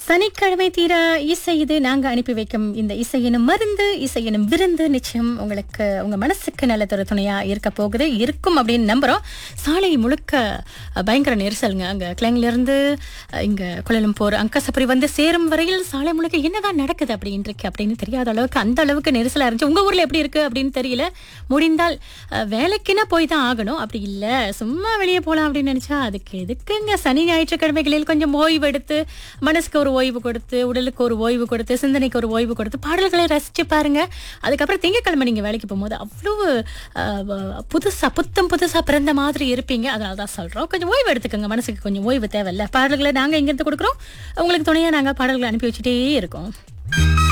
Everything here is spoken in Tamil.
சனிக்கிழமை தீர இசை இது நாங்க அனுப்பி வைக்கும் இந்த இசை எனும் மருந்து இசை எனும் விருந்து நிச்சயம் உங்களுக்கு உங்க மனசுக்கு நல்ல ஒரு துணையா இருக்க போகுது இருக்கும் அப்படின்னு நம்புறோம் சாலை முழுக்க அஹ், பயங்கர நெரிசலுங்க அங்க கிளைங்ல இருந்து அஹ், இங்க குழலும்பூர் அங்கசபரி வந்து சேரும் வரையில் சாலை முழுக்க என்னதான் நடக்குது அப்படி இன்றைக்கு அப்படின்னு தெரியாத அளவுக்கு அந்த அளவுக்கு நெரிசலா இருந்துச்சு உங்க ஊர்ல எப்படி இருக்கு அப்படின்னு தெரியல முடிந்தால் அஹ், வேலைக்குன்னா போய் தான் ஆகணும் அப்படி இல்ல சும்மா வெளியே போலாம் அப்படின்னு நினைச்சா அதுக்கு எதுக்குங்க சனி ஞாயிற்றுக்கிழமைகளில் கொஞ்சம் ஓய்வு எடுத்து மனசுக்கு ஒரு ஓய்வு கொடுத்து உடலுக்கு ஒரு ஓய்வு கொடுத்து சிந்தனைக்கு ஒரு ஓய்வு கொடுத்து பாடல்களை ரசிச்சு பாருங்க அதுக்கப்புறம் திங்கக்கிழமை நீங்க வேலைக்கு போகும்போது அவ்வளவு அஹ், வ- புதுசா புத்தம் புதுசா பிறந்த மாதிரி இருப்பீங்க அதனால தான் சொல்றோம் கொஞ்சம் ஓய்வு எடுத்துக்கோங்க மனசுக்கு கொஞ்சம் ஓய்வு தேவையில்ல பாடல்களை நாங்க இங்கிருந்து கொடுக்குறோம் உங்களுக்கு துணையா நாங்க பாடல்களை அனுப்பி வச்சுட்டே இருக்கோம்